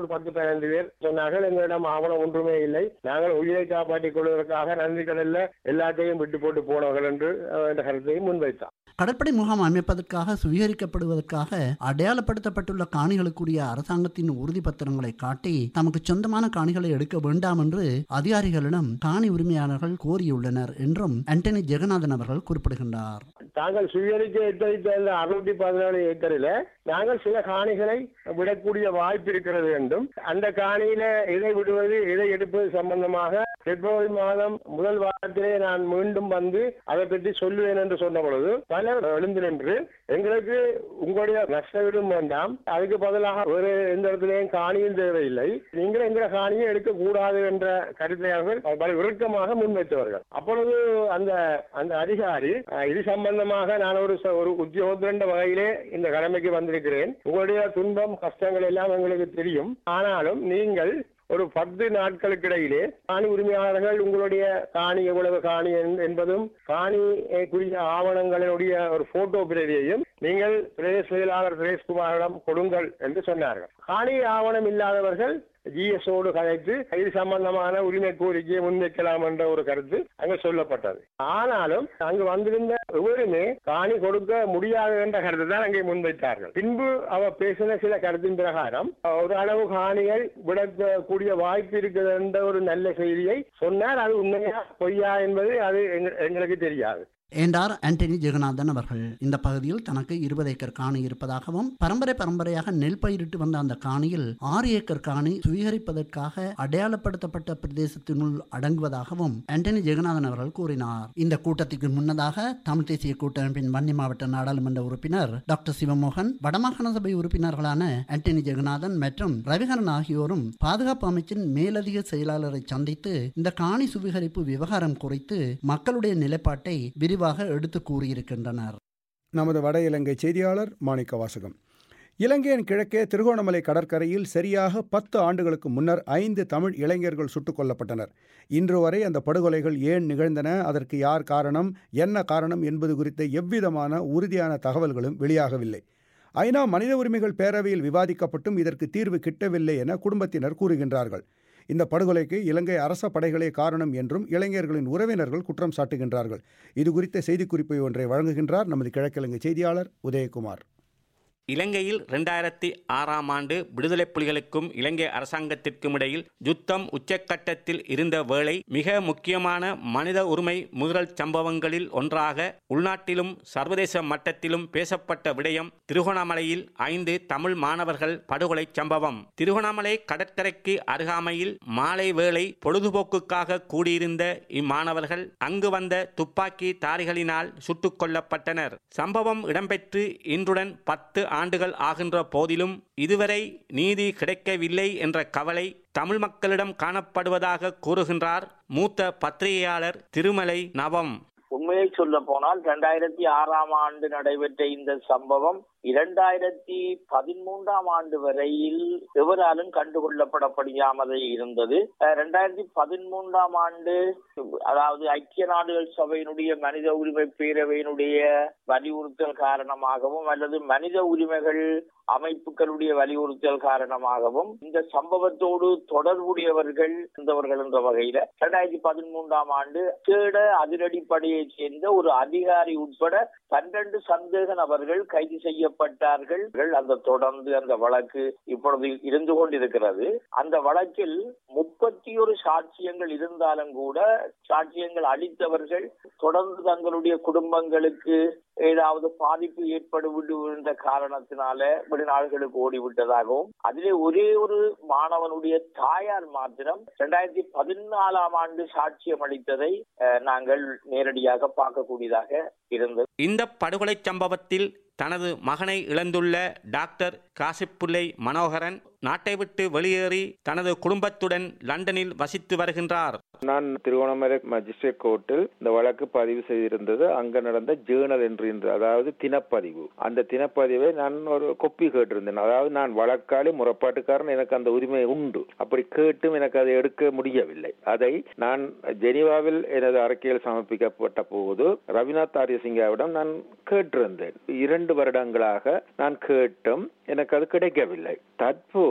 ஒரு பத்து பதினைந்து பேர் சொன்னார்கள் எங்களிடம் ஆவணம் ஒன்றுமே இல்லை நாங்கள் உயிரை காப்பாற்றிக் கொள்வதற்காக நன்றி கடல்ல எல்லாத்தையும் விட்டு போட்டு போனவர்கள் என்று அஹ், என்ற கருத்தையும் முன்வைத்தார் கடற்படை முகாம் அமைப்பதற்காக சுவீகரிக்கப்படுவதற்காக அடையாளப்படுத்தப்பட்டுள்ள காணிகளுக்குரிய அரசாங்கத்தின் உறுதிப்பத்திரங்களை காட்டி தமக்கு சொந்தமான காணிகளை எடுக்க வேண்டாம் என்று அதிகாரிகளிடம் காணி உரிமையாளர்கள் கோரியுள்ளனர் என்றும் ஆண்டனி ஜெகநாதன் அவர்கள் குறிப்பிடுகின்றார் தாங்கள் சுயரிக்க எத்தரித்த அந்த அறுநூத்தி பதினாலு ஏக்கரில் நாங்கள் சில காணிகளை விடக்கூடிய வாய்ப்பு இருக்கிறது என்றும் அந்த காணியில எதை விடுவது எதை எடுப்பது சம்பந்தமாக பிப்ரவரி மாதம் முதல் வாரத்திலே நான் மீண்டும் வந்து அதை பற்றி சொல்லுவேன் என்று சொன்ன பொழுது பலர் எழுந்து நின்று எங்களுக்கு உங்களுடைய நஷ்டவீடும் வேண்டாம் அதுக்கு பதிலாக ஒரு எந்த இடத்துலையும் காணியும் தேவையில்லை நீங்கள் எங்களை காணியை எடுக்கக்கூடாது என்ற கருத்தை அவர்கள் பல இறுக்கமாக முன்வைத்தவர்கள் அப்பொழுது அந்த அந்த அதிகாரி அஹ், இது சம்பந்தமாக நான் ஒரு ச- ஒரு உத்தியோகத்திரண்ட வகையிலே இந்த கடமைக்கு வந்திருக்கிறேன் உங்களுடைய துன்பம் கஷ்டங்கள் எல்லாம் எங்களுக்கு தெரியும் ஆனாலும் நீங்கள் ஒரு பத்து நாட்களுக்கு இடையிலே காணி உரிமையாளர்கள் உங்களுடைய காணி எவ்வளவு காணி என்- என்பதும் காணி அஹ், குறித்த ஆவணங்களினுடைய ஒரு போட்டோ பிரதியையும் நீங்கள் பிரதேச செயலாளர் சுரேஷ்குமாரிடம் கொடுங்கள் என்று சொன்னார்கள் காணி ஆவணம் இல்லாதவர்கள் ஜிஎஸ்ஓடு கதைத்து இது சம்பந்தமான உரிமை கோரிக்கையை முன்வைக்கலாம் என்ற ஒரு கருத்து அங்கு சொல்லப்பட்டது ஆனாலும் அங்கு வந்திருந்த எவருமே காணி கொடுக்க முடியாது என்ற கருத்து தான் அங்கே முன்வைத்தார்கள் பின்பு அவர் பேசின சில கருத்தின் பிரகாரம் ஒரு அளவு காணிகள் விடக்கூடிய வாய்ப்பு இருக்குது என்ற ஒரு நல்ல செய்தியை சொன்னார் அது உண்மையா பொய்யா என்பது அது எங்க- எங்களுக்கு தெரியாது என்றார் ஆண்டனி ஜெகநாதன் அவர்கள் இந்த பகுதியில் தனக்கு இருபது ஏக்கர் காணி இருப்பதாகவும் பரம்பரை பரம்பரையாக நெல் பயிரிட்டு வந்த அந்த காணியில் ஆறு ஏக்கர் காணி சுவீகரிப்பதற்காக அடையாளப்படுத்தப்பட்ட பிரதேசத்தினுள் அடங்குவதாகவும் ஆண்டனி ஜெகநாதன் அவர்கள் கூறினார் இந்த கூட்டத்திற்கு முன்னதாக தமிழ் தேசிய கூட்டமைப்பின் வன்னி மாவட்ட நாடாளுமன்ற உறுப்பினர் டாக்டர் சிவமோகன் வடமாகாண சபை உறுப்பினர்களான ஆண்டனி ஜெகநாதன் மற்றும் ரவிகரன் ஆகியோரும் பாதுகாப்பு அமைச்சின் மேலதிக செயலாளரை சந்தித்து இந்த காணி சுவீகரிப்பு விவகாரம் குறித்து மக்களுடைய நிலைப்பாட்டை விரிவாக எடுத்து கூறியிருக்கின்றனர் நமது வட இலங்கை செய்தியாளர் மாணிக்க வாசகம் இலங்கையின் கிழக்கே திருகோணமலை கடற்கரையில் சரியாக பத்து ஆண்டுகளுக்கு முன்னர் ஐந்து தமிழ் இளைஞர்கள் சுட்டுக் கொல்லப்பட்டனர் இன்று வரை அந்த படுகொலைகள் ஏன் நிகழ்ந்தன அதற்கு யார் காரணம் என்ன காரணம் என்பது குறித்த எவ்விதமான உறுதியான தகவல்களும் வெளியாகவில்லை ஐநா மனித உரிமைகள் பேரவையில் விவாதிக்கப்பட்டும் இதற்கு தீர்வு கிட்டவில்லை என குடும்பத்தினர் கூறுகின்றார்கள் இந்த படுகொலைக்கு இலங்கை அரச படைகளே காரணம் என்றும் இளைஞர்களின் உறவினர்கள் குற்றம் சாட்டுகின்றார்கள் இது குறித்த செய்திக்குறிப்பை ஒன்றை வழங்குகின்றார் நமது கிழக்கிழங்கை செய்தியாளர் உதயகுமார் இலங்கையில் இரண்டாயிரத்தி ஆறாம் ஆண்டு விடுதலை புலிகளுக்கும் இலங்கை அரசாங்கத்திற்கும் இடையில் யுத்தம் உச்சக்கட்டத்தில் இருந்த வேளை மிக முக்கியமான மனித உரிமை முதல் சம்பவங்களில் ஒன்றாக உள்நாட்டிலும் சர்வதேச மட்டத்திலும் பேசப்பட்ட விடயம் திருகோணமலையில் ஐந்து தமிழ் மாணவர்கள் படுகொலை சம்பவம் திருகோணமலை கடற்கரைக்கு அருகாமையில் மாலை வேளை பொழுதுபோக்குக்காக கூடியிருந்த இம்மாணவர்கள் அங்கு வந்த துப்பாக்கி தாரிகளினால் சுட்டுக் கொல்லப்பட்டனர் சம்பவம் இடம்பெற்று இன்றுடன் பத்து ஆண்டுகள் ஆகின்ற போதிலும் இதுவரை நீதி கிடைக்கவில்லை என்ற கவலை தமிழ் மக்களிடம் காணப்படுவதாக கூறுகின்றார் மூத்த பத்திரிகையாளர் திருமலை நவம் உண்மையை சொல்ல போனால் இரண்டாயிரத்தி ஆறாம் ஆண்டு நடைபெற்ற இந்த சம்பவம் இரண்டாயிரத்தி பதிமூன்றாம் ஆண்டு வரையில் எவராலும் கண்டுகொள்ளப்பட முடியாமலே இருந்தது இரண்டாயிரத்தி பதிமூன்றாம் ஆண்டு அதாவது ஐக்கிய நாடுகள் சபையினுடைய மனித உரிமை பேரவையினுடைய வலியுறுத்தல் காரணமாகவும் அல்லது மனித உரிமைகள் அமைப்புகளுடைய வலியுறுத்தல் காரணமாகவும் இந்த சம்பவத்தோடு தொடர்புடையவர்கள் இருந்தவர்கள் என்ற வகையில இரண்டாயிரத்தி பதிமூன்றாம் ஆண்டு தேட அதிரடிப்படையைச் சேர்ந்த ஒரு அதிகாரி உட்பட பன்னிரண்டு சந்தேக நபர்கள் கைது செய்யப்பட்டார்கள் அந்த தொடர்ந்து அந்த வழக்கு இப்பொழுது இருந்து கொண்டிருக்கிறது அந்த வழக்கில் முப்பத்தி ஒரு சாட்சியங்கள் இருந்தாலும் கூட சாட்சியங்கள் அளித்தவர்கள் தொடர்ந்து தங்களுடைய குடும்பங்களுக்கு ஏதாவது பாதிப்பு ஏற்படுவிட்டு என்ற காரணத்தினால வெளிநாடுகளுக்கு ஓடிவிட்டதாகவும் அதிலே ஒரே ஒரு மாணவனுடைய தாயார் மாத்திரம் இரண்டாயிரத்தி பதினாலாம் ஆண்டு சாட்சியம் அளித்ததை அஹ், நாங்கள் நேரடியாக பார்க்கக்கூடியதாக இருந்தது இந்த படுகொலை சம்பவத்தில் தனது மகனை இழந்துள்ள டாக்டர் காசிப்புள்ளை மனோகரன் நாட்டை விட்டு வெளியேறி தனது குடும்பத்துடன் லண்டனில் வசித்து வருகின்றார் நான் திருவண்ணாமலை மஜிஸ்ட்ரேட் கோர்ட்டில் இந்த வழக்கு பதிவு செய்திருந்தது அங்க நடந்த ஜேர்னல் என்று இன்று அதாவது தினப்பதிவு அந்த தினப்பதிவை நான் ஒரு கொப்பி கேட்டிருந்தேன் அதாவது நான் வழக்காளி முறப்பாட்டுக்காரன் எனக்கு அந்த உரிமை உண்டு அப்படி கேட்டும் எனக்கு அதை எடுக்க முடியவில்லை அதை நான் ஜெனீவாவில் எனது அறிக்கையில் சமர்ப்பிக்கப்பட்ட போது ரவிநாத் ஆரியசிங்காவிடம் நான் கேட்டிருந்தேன் இரண்டு வருடங்களாக நான் கேட்டும் எனக்கு அது கிடைக்கவில்லை தற்போது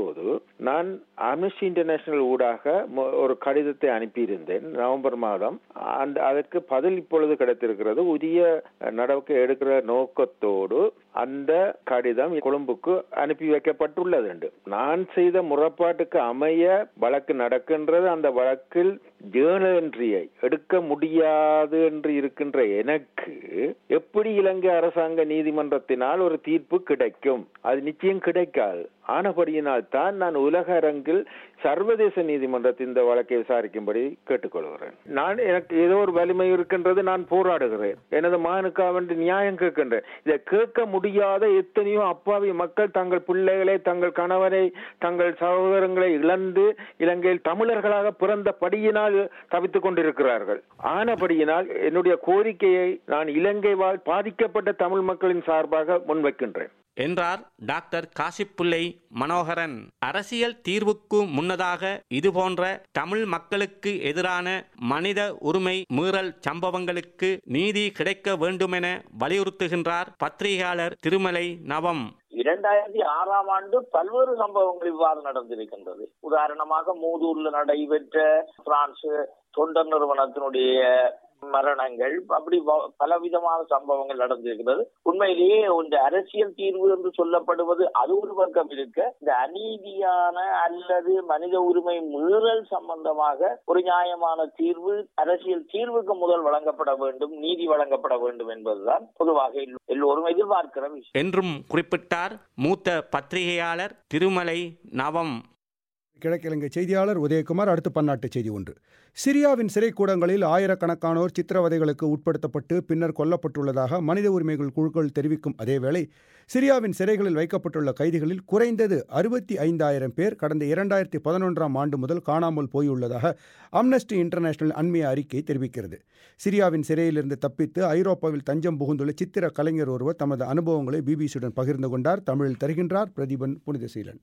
போது நான் அம்னஸ்டி இன்டர்நேஷனல் ஊடாக மொ- ஒரு கடிதத்தை அனுப்பியிருந்தேன் நவம்பர் மாதம் அந்த அதற்கு பதில் இப்பொழுது கிடைத்திருக்கிறது உரிய நடவடிக்கை எடுக்கிற நோக்கத்தோடு அந்த கடிதம் கொழும்புக்கு அனுப்பி வைக்கப்பட்டுள்ளது என்று நான் செய்த முறைப்பாட்டுக்கு அமைய வழக்கு நடக்கின்றது அந்த வழக்கில் ஜேர்னல் என்ட்ரியை எடுக்க முடியாது என்று இருக்கின்ற எனக்கு எப்படி இலங்கை அரசாங்க நீதிமன்றத்தினால் ஒரு தீர்ப்பு கிடைக்கும் அது நிச்சயம் கிடைக்காது ஆனபடியினால் தான் நான் உலக அரங்கில் சர்வதேச நீதிமன்றத்தில் இந்த வழக்கை விசாரிக்கும்படி கேட்டுக்கொள்கிறேன் நான் எனக்கு ஏதோ ஒரு வலிமை இருக்கின்றது நான் போராடுகிறேன் எனது மகனுக்காக வேண்டி நியாயம் கேட்கின்றேன் இதை கேட்க முடியாத எத்தனையோ அப்பாவி மக்கள் தங்கள் பிள்ளைகளை தங்கள் கணவரை தங்கள் சகோதரங்களை இழந்து இலங்கையில் தமிழர்களாக பிறந்த படியினால் தவித்துக் கொண்டிருக்கிறார்கள் ஆனபடியினால் என்னுடைய கோரிக்கையை நான் இலங்கை வாழ் பாதிக்கப்பட்ட தமிழ் மக்களின் சார்பாக முன்வைக்கின்றேன் என்றார் டாக்டர் காசிப்புள்ளை மனோகரன் அரசியல் தீர்வுக்கு முன்னதாக இதுபோன்ற தமிழ் மக்களுக்கு எதிரான மனித உரிமை மீறல் சம்பவங்களுக்கு நீதி கிடைக்க வேண்டுமென வலியுறுத்துகின்றார் பத்திரிகையாளர் திருமலை நவம் இரண்டாயிரத்தி ஆறாம் ஆண்டு பல்வேறு சம்பவங்கள் இவ்வாறு நடந்திருக்கின்றது உதாரணமாக மூதூர்ல நடைபெற்ற பிரான்ஸ் தொண்டர் நிறுவனத்தினுடைய மரணங்கள் அப்படி வ- பலவிதமான சம்பவங்கள் நடந்திருக்கிறது உண்மையிலேயே இந்த அரசியல் தீர்வு என்று சொல்லப்படுவது அது ஒரு பக்கம் இருக்க இந்த அநீதியான அல்லது மனித உரிமை மீறல் சம்பந்தமாக ஒரு நியாயமான தீர்வு அரசியல் தீர்வுக்கு முதல் வழங்கப்பட வேண்டும் நீதி வழங்கப்பட வேண்டும் என்பதுதான் பொதுவாக எல்லோ- எல்லோரும் எதிர்பார்க்கிற விஷயம் என்றும் குறிப்பிட்டார் மூத்த பத்திரிகையாளர் திருமலை நவம் கிழக்கிழங்கை செய்தியாளர் உதயகுமார் அடுத்து பன்னாட்டு செய்தி ஒன்று சிரியாவின் சிறைக்கூடங்களில் ஆயிரக்கணக்கானோர் சித்திரவதைகளுக்கு உட்படுத்தப்பட்டு பின்னர் கொல்லப்பட்டுள்ளதாக மனித உரிமைகள் குழுக்கள் தெரிவிக்கும் அதேவேளை சிரியாவின் சிறைகளில் வைக்கப்பட்டுள்ள கைதிகளில் குறைந்தது அறுபத்தி ஐந்தாயிரம் பேர் கடந்த இரண்டாயிரத்தி பதினொன்றாம் ஆண்டு முதல் காணாமல் போயுள்ளதாக அம்னஸ்டி இன்டர்நேஷனல் அண்மைய அறிக்கை தெரிவிக்கிறது சிரியாவின் சிறையிலிருந்து தப்பித்து ஐரோப்பாவில் தஞ்சம் புகுந்துள்ள சித்திர கலைஞர் ஒருவர் தமது அனுபவங்களை பிபிசியுடன் பகிர்ந்து கொண்டார் தமிழில் தருகின்றார் பிரதீபன் புனிதசீலன்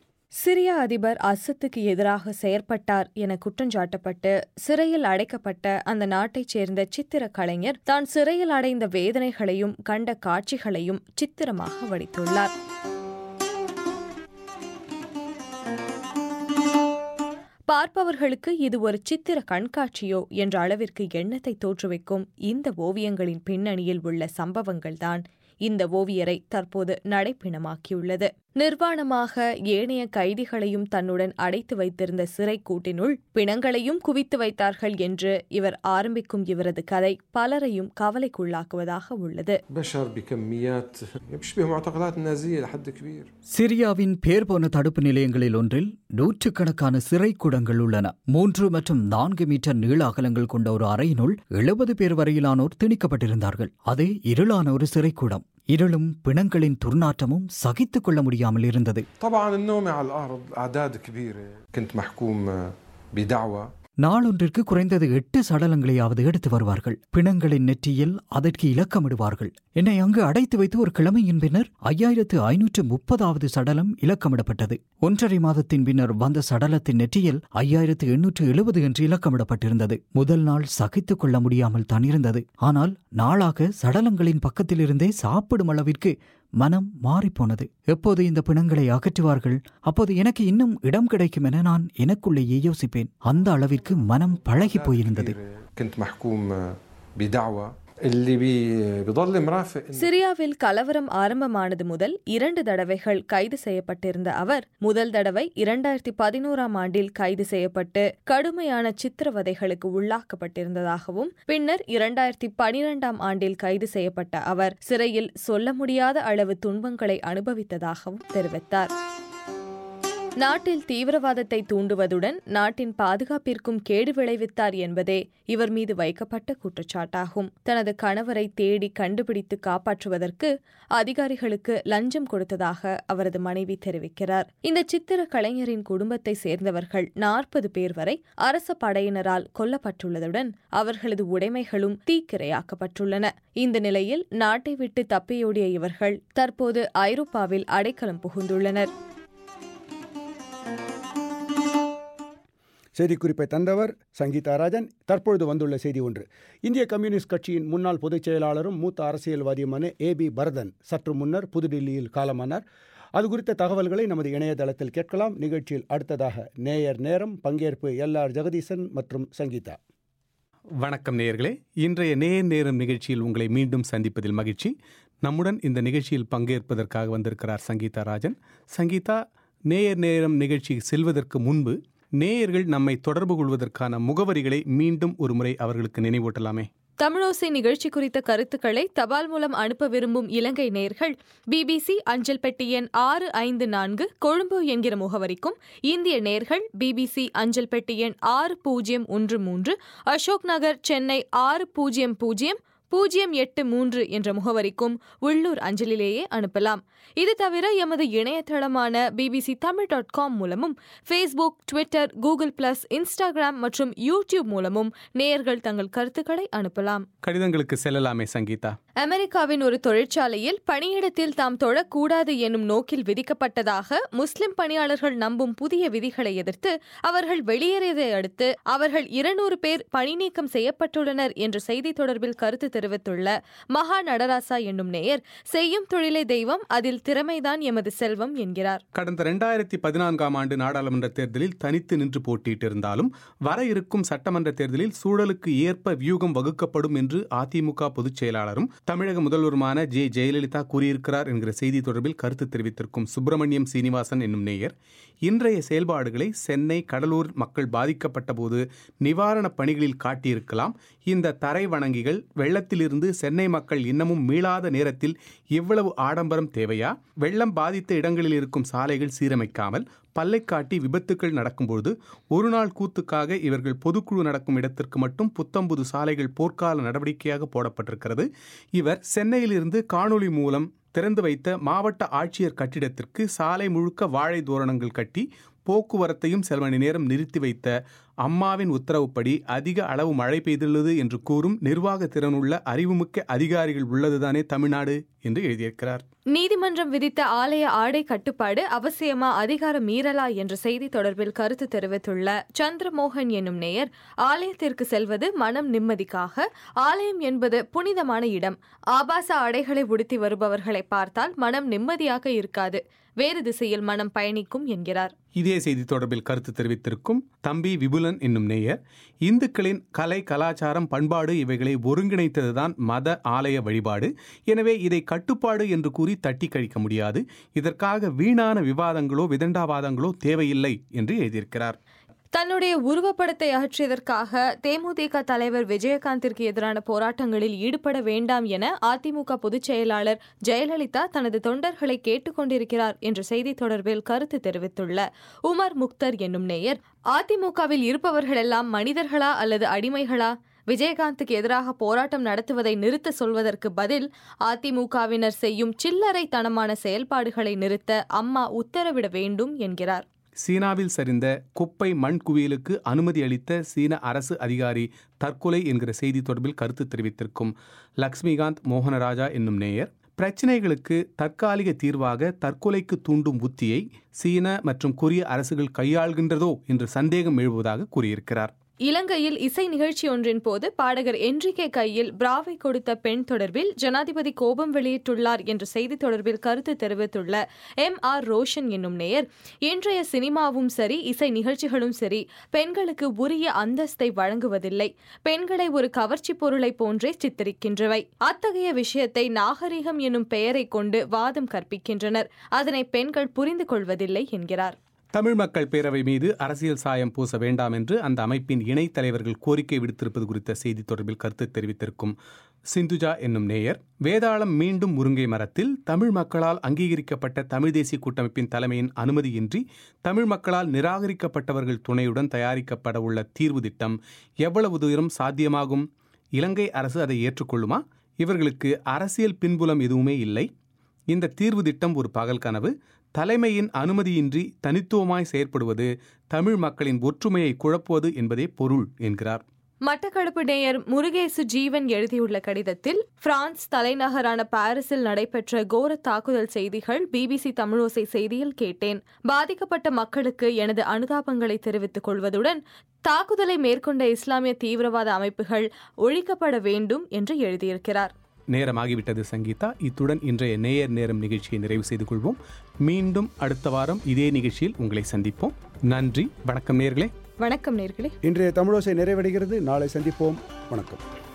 சிரிய அதிபர் அசத்துக்கு எதிராக செயற்பட்டார் என குற்றஞ்சாட்டப்பட்டு சிறையில் அடைக்கப்பட்ட அந்த நாட்டைச் சேர்ந்த சித்திர கலைஞர் தான் சிறையில் அடைந்த வேதனைகளையும் கண்ட காட்சிகளையும் சித்திரமாக வடித்துள்ளார் பார்ப்பவர்களுக்கு இது ஒரு சித்திர கண்காட்சியோ என்ற அளவிற்கு எண்ணத்தை தோற்றுவிக்கும் இந்த ஓவியங்களின் பின்னணியில் உள்ள சம்பவங்கள்தான் இந்த ஓவியரை தற்போது நடைப்பிணமாக்கியுள்ளது நிர்வாணமாக ஏனைய கைதிகளையும் தன்னுடன் அடைத்து வைத்திருந்த சிறை கூட்டினுள் பிணங்களையும் குவித்து வைத்தார்கள் என்று இவர் ஆரம்பிக்கும் இவரது கதை பலரையும் கவலைக்குள்ளாக்குவதாக உள்ளது بشر بكميات بيشبه معتقلات النازية لحد كبير சிரியாவின் பேர் போன தடுப்பு நிலையங்களில் ஒன்றில் நூற்றுக்கணக்கான சிறை கூடங்கள் உள்ளன மூன்று மற்றும் நான்கு மீட்டர் நீள அகலங்கள் கொண்ட ஒரு அறையினுள் எழுபது பேர் வரையிலானோர் திணிக்கப்பட்டிருந்தார்கள் அது இருளான ஒரு சிறைக்கூடம் இருளும் பிணங்களின் துர்நாற்றமும் சகித்துக் கொள்ள முடியாமல் இருந்தது طبعا النوم على الأرض أعداد كبيرة كنت محكوم بدعوة நாளொன்றிற்கு குறைந்தது எட்டு சடலங்களையாவது எடுத்து வருவார்கள் பிணங்களின் நெற்றியில் அதற்கு இலக்கமிடுவார்கள் என்னை அங்கு அடைத்து வைத்து ஒரு கிழமையின் பின்னர் ஐயாயிரத்து ஐநூற்று முப்பதாவது சடலம் இலக்கமிடப்பட்டது ஒன்றரை மாதத்தின் பின்னர் வந்த சடலத்தின் நெற்றியில் ஐயாயிரத்து எண்ணூற்று எழுபது என்று இலக்கமிடப்பட்டிருந்தது முதல் நாள் சகித்துக் கொள்ள முடியாமல் தான் இருந்தது ஆனால் நாளாக சடலங்களின் பக்கத்திலிருந்தே சாப்பிடும் அளவிற்கு மனம் மாறிப்போனது எப்போது இந்த பிணங்களை அகற்றுவார்கள் அப்போது எனக்கு இன்னும் இடம் கிடைக்கும் என நான் எனக்குள்ளேயே யோசிப்பேன் அந்த அளவிற்கு மனம் பழகி போயிருந்தது كنت محكوم بدعوة اللي بي بضل مرافق إنه சிரியாவில் கலவரம் ஆரம்பமானது முதல் இரண்டு தடவைகள் கைது செய்யப்பட்டிருந்த அவர் முதல் தடவை இரண்டாயிரத்தி பதினோராம் ஆண்டில் கைது செய்யப்பட்டு கடுமையான சித்திரவதைகளுக்கு உள்ளாக்கப்பட்டிருந்ததாகவும் பின்னர் இரண்டாயிரத்தி பனிரெண்டாம் ஆண்டில் கைது செய்யப்பட்ட அவர் சிறையில் சொல்ல முடியாத அளவு துன்பங்களை அனுபவித்ததாகவும் தெரிவித்தார் நாட்டில் தீவிரவாதத்தை தூண்டுவதுடன் நாட்டின் பாதுகாப்பிற்கும் கேடு விளைவித்தார் என்பதே இவர் மீது வைக்கப்பட்ட குற்றச்சாட்டாகும் தனது கணவரை தேடி கண்டுபிடித்து காப்பாற்றுவதற்கு அதிகாரிகளுக்கு லஞ்சம் கொடுத்ததாக அவரது மனைவி தெரிவிக்கிறார் இந்த சித்திர கலைஞரின் குடும்பத்தை சேர்ந்தவர்கள் நாற்பது பேர் வரை அரச படையினரால் கொல்லப்பட்டுள்ளதுடன் அவர்களது உடைமைகளும் தீக்கிரையாக்கப்பட்டுள்ளன இந்த நிலையில் நாட்டை விட்டு தப்பியோடிய இவர்கள் தற்போது ஐரோப்பாவில் அடைக்கலம் புகுந்துள்ளனர் செய்திக்குறிப்பை தந்தவர் சங்கீதா ராஜன் தற்பொழுது வந்துள்ள செய்தி ஒன்று இந்திய கம்யூனிஸ்ட் கட்சியின் முன்னாள் பொதுச் செயலாளரும் மூத்த அரசியல்வாதியுமான ஏ பி பரதன் சற்று முன்னர் புதுடில்லியில் காலமானார் அது குறித்த தகவல்களை நமது இணையதளத்தில் கேட்கலாம் நிகழ்ச்சியில் அடுத்ததாக நேயர் நேரம் பங்கேற்பு எல் ஆர் ஜெகதீசன் மற்றும் சங்கீதா வணக்கம் நேயர்களே இன்றைய நேர் நேரம் நிகழ்ச்சியில் உங்களை மீண்டும் சந்திப்பதில் மகிழ்ச்சி நம்முடன் இந்த நிகழ்ச்சியில் பங்கேற்பதற்காக வந்திருக்கிறார் சங்கீதா ராஜன் சங்கீதா நேயர் நேரம் நிகழ்ச்சி செல்வதற்கு முன்பு நேயர்கள் நம்மை தொடர்பு கொள்வதற்கான முகவரிகளை மீண்டும் ஒருமுறை அவர்களுக்கு நினைவூட்டலாமே தமிழோசை நிகழ்ச்சி குறித்த கருத்துக்களை தபால் மூலம் அனுப்ப விரும்பும் இலங்கை நேர்கள் பிபிசி அஞ்சல் பெட்டி எண் ஆறு ஐந்து நான்கு கொழும்பு என்கிற முகவரிக்கும் இந்திய நேர்கள் பிபிசி அஞ்சல் பெட்டி எண் ஆறு பூஜ்ஜியம் ஒன்று மூன்று அசோக் நகர் சென்னை ஆறு பூஜ்ஜியம் பூஜ்ஜியம் பூஜ்ஜியம் எட்டு மூன்று என்ற முகவரிக்கும் உள்ளூர் அஞ்சலிலேயே அனுப்பலாம் இது தவிர எமது இணையதளமான பிபிசி தமிழ் டாட் காம் மூலமும் Facebook Twitter Google plus Instagram மற்றும் யூடியூப் மூலமும் நேயர்கள் தங்கள் கருத்துக்களை அனுப்பலாம் கடிதங்களுக்கு செல்லலாமே சங்கீதா அமெரிக்காவின் ஒரு தொழிற்சாலையில் பணியிடத்தில் தாம் தொழக்கூடாது என்னும் நோக்கில் விதிக்கப்பட்டதாக முஸ்லிம் பணியாளர்கள் நம்பும் புதிய விதிகளை எதிர்த்து அவர்கள் வெளியேறியதை அடுத்து அவர்கள் இருநூறு பேர் பணி நீக்கம் செய்யப்பட்டுள்ளனர் என்ற செய்தி தொடர்பில் கருத்து தெரிவித்துள்ள மகா நடராசா என்னும் நேயர் செய்யும் தொழிலை தெய்வம் அதில் திறமைதான் எமது செல்வம் என்கிறார் கடந்த இரண்டாயிரத்தி பதினான்காம் ஆண்டு நாடாளுமன்ற தேர்தலில் தனித்து நின்று போட்டியிட்டிருந்தாலும் வர இருக்கும் சட்டமன்ற தேர்தலில் சூழலுக்கு ஏற்ப வியூகம் வகுக்கப்படும் என்று அதிமுக பொதுச் செயலாளரும் தமிழக முதல்வருமான ஜே ஜெயலலிதா கூறியிருக்கிறார் என்கிற செய்தி தொடர்பில் கருத்து தெரிவித்திருக்கும் சுப்பிரமணியம் சீனிவாசன் என்னும் நேயர் இன்றைய செயல்பாடுகளை சென்னை கடலூர் மக்கள் பாதிக்கப்பட்ட போது நிவாரணப் பணிகளில் காட்டியிருக்கலாம் இந்த தரை வணங்கிகள் வெள்ளத்திலிருந்து சென்னை மக்கள் இன்னமும் மீளாத நேரத்தில் இவ்வளவு ஆடம்பரம் தேவையா வெள்ளம் பாதித்த இடங்களில் இருக்கும் சாலைகள் சீரமைக்காமல் பல்லை காட்டி விபத்துக்கள் நடக்கும்போது ஒரு நாள் கூத்துக்காக இவர்கள் பொதுக்குழு நடக்கும் இடத்திற்கு மட்டும் புத்தம்புது சாலைகள் போர்க்கால நடவடிக்கையாக போடப்பட்டிருக்கிறது இவர் சென்னையிலிருந்து காணொளி மூலம் திறந்து வைத்த மாவட்ட ஆட்சியர் கட்டிடத்திற்கு சாலை முழுக்க வாழை தோரணங்கள் கட்டி போக்குவரத்தையும் சில மணி நேரம் நிறுத்தி வைத்த அம்மாவின் உத்தரவுப்படி அதிக அளவு மழை பெய்துள்ளது என்று கூறும் நிர்வாக திறனுள்ள அறிவுமிக்க அதிகாரிகள் உள்ளதுதானே தமிழ்நாடு என்று எழுதியிருக்கிறார் நீதிமன்றம் விதித்த ஆலய ஆடை கட்டுப்பாடு அவசியமா அதிகார மீறலா என்ற செய்தி தொடர்பில் கருத்து தெரிவித்துள்ள சந்திரமோகன் என்னும் நேயர் ஆலயத்திற்கு செல்வது மனம் நிம்மதிக்காக ஆலயம் என்பது புனிதமான இடம் ஆபாச ஆடைகளை உடுத்தி வருபவர்களை பார்த்தால் மனம் நிம்மதியாக இருக்காது வேறு திசையில் மனம் பயணிக்கும் என்கிறார் இதே செய்தி தொடர்பில் கருத்து தெரிவித்திருக்கும் தம்பி விபுலன் என்னும் நேயர் இந்துக்களின் கலை கலாச்சாரம் பண்பாடு இவைகளை ஒருங்கிணைத்ததுதான் மத ஆலய வழிபாடு எனவே இதை கட்டுப்பாடு என்று கூறி தட்டி கழிக்க முடியாது இதற்காக வீணான விவாதங்களோ விதண்டாவாதங்களோ தேவையில்லை என்று எழுதியிருக்கிறார் தன்னுடைய உருவப்படத்தை அகற்றியதற்காக தேமுதிக தலைவர் விஜயகாந்திற்கு எதிரான போராட்டங்களில் ஈடுபட வேண்டாம் என அதிமுக பொதுச் செயலாளர் ஜெயலலிதா தனது தொண்டர்களை கேட்டுக்கொண்டிருக்கிறார் என்ற செய்தி தொடர்பில் கருத்து தெரிவித்துள்ள உமர் முக்தர் என்னும் நேயர் அதிமுகவில் இருப்பவர்களெல்லாம் மனிதர்களா அல்லது அடிமைகளா விஜயகாந்துக்கு எதிராக போராட்டம் நடத்துவதை நிறுத்த சொல்வதற்கு பதில் அதிமுகவினர் செய்யும் சில்லறைத்தனமான செயல்பாடுகளை நிறுத்த அம்மா உத்தரவிட வேண்டும் என்கிறார் சீனாவில் சரிந்த குப்பை மண் குவியலுக்கு அனுமதி அளித்த சீன அரசு அதிகாரி தற்கொலை என்கிற செய்தி தொடர்பில் கருத்து தெரிவித்திருக்கும் லக்ஷ்மிகாந்த் மோகனராஜா என்னும் நேயர் பிரச்சினைகளுக்கு தற்காலிக தீர்வாக தற்கொலைக்கு தூண்டும் உத்தியை சீன மற்றும் கொரிய அரசுகள் கையாள்கின்றதோ என்று சந்தேகம் எழுவதாக கூறியிருக்கிறார் இலங்கையில் இசை நிகழ்ச்சி ஒன்றின் போது பாடகர் என்றிகே கையில் பிராவை கொடுத்த பெண் தொடர்பில் ஜனாதிபதி கோபம் வெளியிட்டுள்ளார் என்ற செய்தி தொடர்பில் கருத்து தெரிவித்துள்ள எம் ஆர் ரோஷன் என்னும் நேயர் இன்றைய சினிமாவும் சரி இசை நிகழ்ச்சிகளும் சரி பெண்களுக்கு உரிய அந்தஸ்தை வழங்குவதில்லை பெண்களை ஒரு கவர்ச்சி பொருளை போன்றே சித்தரிக்கின்றவை அத்தகைய விஷயத்தை நாகரிகம் என்னும் பெயரை கொண்டு வாதம் கற்பிக்கின்றனர் அதனை பெண்கள் புரிந்து கொள்வதில்லை என்கிறார் தமிழ் மக்கள் பேரவை மீது அரசியல் சாயம் பூச வேண்டாம் என்று அந்த அமைப்பின் இணைத் தலைவர்கள் கோரிக்கை விடுத்திருப்பது குறித்த செய்தி தொடர்பில் கருத்து தெரிவித்திருக்கும் சிந்துஜா என்னும் நேயர் வேதாளம் மீண்டும் முருங்கை மரத்தில் தமிழ் மக்களால் அங்கீகரிக்கப்பட்ட தமிழ் தேசிய கூட்டமைப்பின் தலைமையின் அனுமதியின்றி தமிழ் மக்களால் நிராகரிக்கப்பட்டவர்கள் துணையுடன் தயாரிக்கப்பட உள்ள தீர்வு திட்டம் எவ்வளவு தூரம் சாத்தியமாகும் இலங்கை அரசு அதை ஏற்றுக்கொள்ளுமா இவர்களுக்கு அரசியல் பின்புலம் எதுவுமே இல்லை இந்த தீர்வு திட்டம் ஒரு பகல் கனவு தலைமையின் அனுமதியின்றி தனித்துவமாய் செயற்படுவது தமிழ் மக்களின் ஒற்றுமையை குழப்புவது என்பதே பொருள் என்கிறார் மட்டக்களப்பு நேயர் முருகேசு ஜீவன் எழுதியுள்ள கடிதத்தில் பிரான்ஸ் தலைநகரான பாரிஸில் நடைபெற்ற கோர தாக்குதல் செய்திகள் பிபிசி தமிழோசை செய்தியில் கேட்டேன் பாதிக்கப்பட்ட மக்களுக்கு எனது அனுதாபங்களை தெரிவித்துக் கொள்வதுடன் தாக்குதலை மேற்கொண்ட இஸ்லாமிய தீவிரவாத அமைப்புகள் ஒழிக்கப்பட வேண்டும் என்று எழுதியிருக்கிறார் நேரமாகிவிட்டது சங்கீதா இத்துடன் இன்றைய நேயர் நேரம் நிகழ்ச்சியை நிறைவு செய்து கொள்வோம் மீண்டும் அடுத்த வாரம் இதே நிகழ்ச்சியில் உங்களை சந்திப்போம் நன்றி வணக்கம் நேர்களே வணக்கம் நேர்களே இன்றைய தமிழோசை நிறைவடைகிறது நாளை சந்திப்போம் வணக்கம்